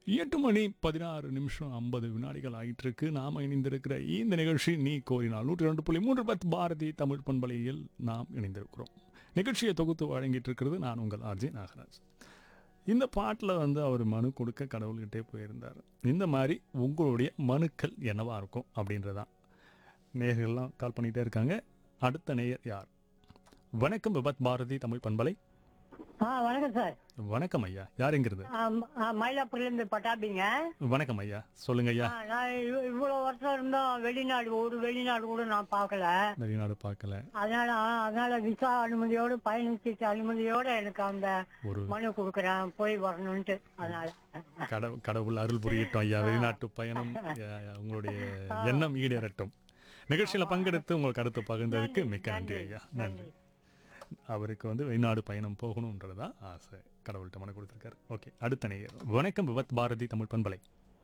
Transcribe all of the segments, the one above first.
எட்டு மணி பதினாறு நிமிஷம் ஐம்பது வினாடிகள் ஆயிட்டு இருக்கு நாம இணைந்திருக்கிற இந்த நிகழ்ச்சி நீ கோரினால் நூற்றி ரெண்டு புள்ளி மூன்று பத்து பாரதி தமிழ் பண்பலையில் நாம் இணைந்திருக்கிறோம் நிகழ்ச்சியை தொகுத்து வழங்கிட்டு இருக்கிறது நான் உங்கள் ஆர்ஜே நாகராஜ் இந்த பாட்டில் வந்து அவர் மனு கொடுக்க கடவுள்கிட்டே போயிருந்தார் இந்த மாதிரி உங்களுடைய மனுக்கள் என்னவா இருக்கும் அப்படின்றதான் நேயர்கள்லாம் கால் பண்ணிகிட்டே இருக்காங்க அடுத்த நேயர் யார் வணக்கம் விபத் பாரதி தமிழ் பண்பலை ஆ வணக்கம் சார் வணக்கம் ஐயா யார் எங்கிறது ஆ, ம- ஆ, மயிலாப்பூர்ல இருந்து பட்டாபிங்க வணக்கம் ஐயா சொல்லுங்க ஐயா ஆ, நான் இவ்- இவ்வளவு வருஷம் இருந்தோம் வெளிநாடு ஒரு வெளிநாடு கூட நான் பார்க்கல வெளிநாடு பார்க்கல அதனால ஆ, அதனால விசா அனுமதியோடு பயணிச்சீட்டு அனுமதியோட எனக்கு அந்த ஒரு மனு கொடுக்குறேன் போய் வரணும்ட்டு அதனால கடவுள் கடவுள் அருள் புரியட்டும் ஐயா வெளிநாட்டு பயணம் ஐயா, உங்களுடைய எண்ணம் ஈடேறட்டும் நிகழ்ச்சியில பங்கெடுத்து உங்கள் கருத்து பகிர்ந்ததுக்கு மிக்க நன்றி ஐயா நன்றி அவருக்கு வந்து வெளிநாடு பயணம் போகணுன்றதா ஆசை கடவுள்கிட்ட மனு கொடுத்துருக்காரு ஓகே அடுத்த நேயர் வணக்கம் விபத் பாரதி தமிழ் பண்பலை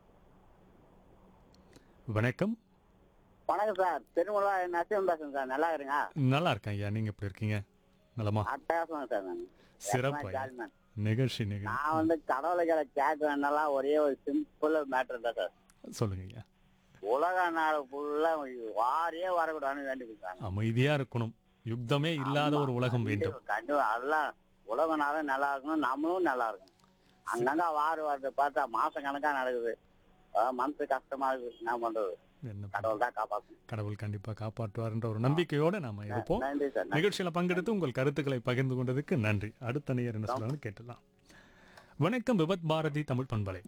வணக்கம் வணக்கம் சார் திருமலா நரசிம்மன் பேசுறேன் சார் நல்லா இருங்க நல்லா இருக்கேன் ஐயா நீங்க எப்படி இருக்கீங்க நலமா அட்டகாசமா சார் நான் சிறப்பு ஐயா. ஜாலிமேன். நிகழ்ச்சி நிகழ்ச்சி நான் வந்து கடவுளைகளை கேட்கறதுனால ஒரே ஒரு சிம்பிள் மேட்டர் தான் சார் சொல்லுங்க ஐயா உலக நாடு ஃபுல்லா வாரியே வரக்கூடாதுன்னு வேண்டிக்கிறாங்க அமைதியா இருக்கணும் யுத்தமே இல்லாத ஒரு உலகம் வேண்டும் கண்டிப்பா எல்லாம் உலக நாளும் நல்லா இருக்கணும் நம்மளும் நல்லா இருக்கணும் அங்கங்க வாறு வரது பார்த்தா மாசம் கணக்கா நடக்குது அதான் மனசு கஷ்டமா இருக்கு என்ன பண்றது என்ன பண்றது? கடவுள் தான் காப்பாற்றணும் கடவுள் கண்டிப்பா காப்பாற்றுவார்ன்ற ஒரு நம்பிக்கையோட நாம இருப்போம் நன்றி சார் நன்றி. நிகழ்ச்சியில பங்கெடுத்து உங்கள் கருத்துக்களை பகிர்ந்து கொண்டதுக்கு நன்றி அடுத்த நேயர் என்ன சொல்லலாம்னு கேட்டலாம் வணக்கம் விபத் பாரதி தமிழ் பண்பலை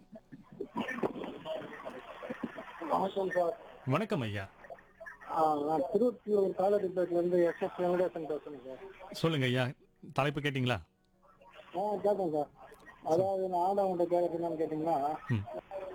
வணக்கம் சார் வணக்கம் ஐயா ஆ, நான் திருவொற்றியூர் காலடிப்பேட்ல இருந்து எஸ் எஸ் வெங்கடேசன் பேசுறேன் சார் சொல்லுங்க ஐயா தலைப்பு கேட்டிங்களா ஆ கேட்டேன் சார் அதாவது நான் ஆண்டவன்கிட்ட கேட்கறது என்னன்னு கேட்டீங்கன்னா ம்.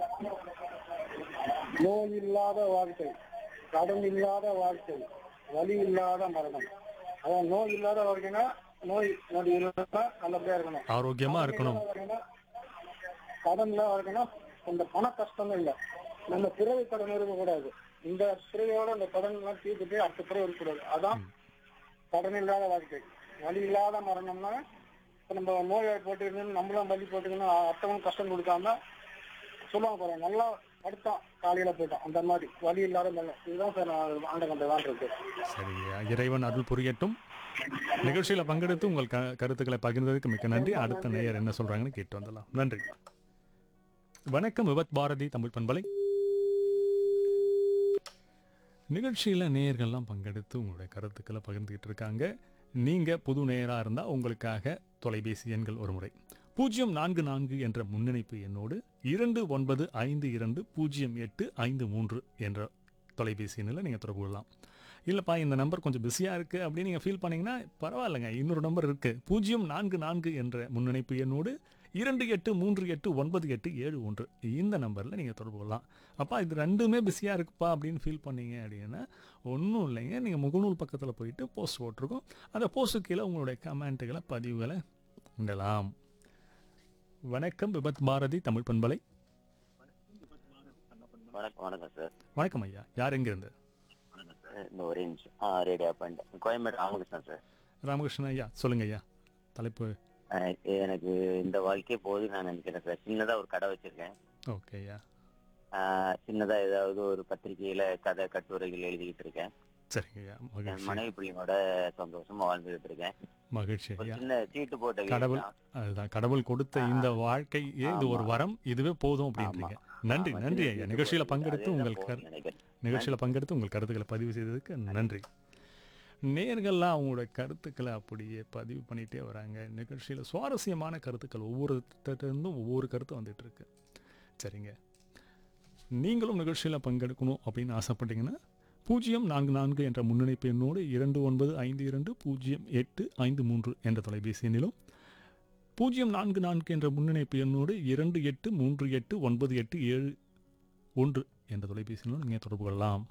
நோய் இல்லாத வாழ்க்கை கடன் இல்லாத வாழ்க்கை வலி இல்லாத மரணம் அதாவது நோய் இல்லாத வாழ்க்கைன்னா நோய் நொடி இல்லாத நல்லபடியா இருக்கணும் ஆரோக்கியமா இருக்கணும் கடன் இல்லாத வாழ்க்கைன்னா இந்த பண கஷ்டமே இல்லை நம்ம பிறவி கடன் இருக்கக்கூடாது இந்த பிறவியோட இந்த கடன் எல்லாம் தீர்த்துட்டு அடுத்த பிறவி இருக்கக்கூடாது அதான் கடன் இல்லாத வாழ்க்கை வலி இல்லாத மரணம்னா இப்ப நம்ம நோயாளி போட்டுக்கணும் நம்மளும் வலி போட்டுக்கணும் அடுத்தவங்க கஷ்டம் கொடுக்காம சொல்லுவாங்க பாருங்க நல்லா படுத்தோம் காலையில போயிட்டோம் அந்த மாதிரி வலி இல்லாத மரணம் இதுதான் சார் நான் ஆண்டகண்ட தான் இருக்கு சரி ஐயா இறைவன் அருள் புரியட்டும் நிகழ்ச்சியில பங்கெடுத்து உங்கள் க- கருத்துக்களை பகிர்ந்ததுக்கு மிக்க நன்றி அடுத்த நேயர் என்ன சொல்றாங்கன்னு கேட்டு வந்துடலாம் நன்றி வணக்கம் விபத் பாரதி தமிழ் பண்பலை நிகழ்ச்சியில நேயர்கள்லாம் பங்கெடுத்து உங்களுடைய கருத்துக்களை பகிர்ந்துகிட்டு இருக்காங்க நீங்க புது நேயரா இருந்தா உங்களுக்காக தொலைபேசி எண்கள் ஒரு முறை பூஜ்ஜியம் நான்கு நான்கு என்ற முன்னிணைப்பு எண்ணோடு இரண்டு ஒன்பது ஐந்து இரண்டு பூஜ்ஜியம் எட்டு ஐந்து மூன்று என்ற தொலைபேசி எண்ணில் நீங்கள் தொடர்பு கொள்ளலாம் இல்லைப்பா இந்த நம்பர் கொஞ்சம் பிஸியாக இருக்குது அப்படின்னு நீங்கள் ஃபீல் பண்ணீங்கன்னா பரவாயில்லைங்க இன்னொரு நம்பர் இருக்குது பூஜ்ஜியம் நான்கு நான்கு என்ற முன்னிணைப்பு எண்ணோடு இரண்டு எட்டு மூன்று எட்டு ஒன்பது எட்டு ஏழு ஒன்று இந்த நம்பரில் நீங்கள் தொடர்பு கொள்ளலாம் அப்பா இது ரெண்டுமே பிஸியாக இருக்குப்பா அப்படின்னு ஃபீல் பண்ணீங்க அப்படின்னா ஒன்றும் இல்லைங்க நீங்கள் முகநூல் பக்கத்தில் போயிட்டு போஸ்ட் போட்டிருக்கோம் அந்த போஸ்ட்டு கீழே உங்களுடைய கமெண்ட்டுகளை பதிவுகளை விடலாம் வணக்கம் விபத் பாரதி தமிழ் பண்பலை வணக்கம் வணக்கம் சார் வணக்கம் ஐயா யார் எங்கேருந்து வணக்கம் சார் இந்த ஒரே நிமிஷம் ஆ ரேடியோ பண்ணிட்டேன் கோயம்பேடு ராமகிருஷ்ணன் சார் ராமகிருஷ்ணன் ஐயா சொல்லுங்க ஐயா தலைப்பு அஹ் எனக்கு இந்த வாழ்க்கையே போதும் நான் நினைக்கிறேன் சார் சின்னதா ஒரு கடை வச்சிருக்கேன் ஓகே ஐயா அஹ் சின்னதா ஏதாவது ஒரு பத்திரிகையில கதை கட்டுரைகள் எழுதிக்கிட்டு இருக்கேன் சரிங்க ஐயா என் மகிழ்ச்சி மனைவி பிள்ளைங்களோட சந்தோஷமா வாழ்ந்துகிட்டு இருக்கேன் மகிழ்ச்சி ஒரு ஐயா சின்ன சீட்டு போட்ட வீடு கடவுள் தான். அதுதான் கடவுள் கொடுத்த இந்த வாழ்க்கை இது ஒரு வரம் இதுவே போதும் அப்படின்றீங்க நன்றி ஆமா, நன்றி சின்ன ஐயா சீட்டு நிகழ்ச்சியில போட்ட பங்கெடுத்து வீடு, உங்கள் அதே தான் கரு போதும்னு நினைக்கிறேன். நிகழ்ச்சியில பங்கெடுத்து உங்கள் கருத்துக்களை பதிவு செய்ததுக்கு நன்றி நேர்கள்லாம் அவங்களோட கருத்துக்களை அப்படியே பதிவு பண்ணிட்டே வராங்க நிகழ்ச்சியில் சுவாரஸ்யமான கருத்துக்கள் ஒவ்வொருத்தருந்தும் ஒவ்வொரு கருத்து வந்துட்டு இருக்கு சரிங்க நீங்களும் நிகழ்ச்சியில் பங்கெடுக்கணும் அப்படின்னு ஆசைப்பட்டீங்கன்னா பூஜ்ஜியம் நான்கு நான்கு என்ற முன்னிணைப்பு எண்ணோடு இரண்டு ஒன்பது ஐந்து இரண்டு பூஜ்ஜியம் எட்டு ஐந்து மூன்று என்ற தொலைபேசி எண்ணிலும் பூஜ்ஜியம் நான்கு நான்கு என்ற முன்னிணைப்பு எண்ணோடு இரண்டு எட்டு மூன்று எட்டு ஒன்பது எட்டு ஏழு ஒன்று என்ற தொலைபேசி எண்ணிலும் நீங்கள் தொடர்பு கொள்ளலாம்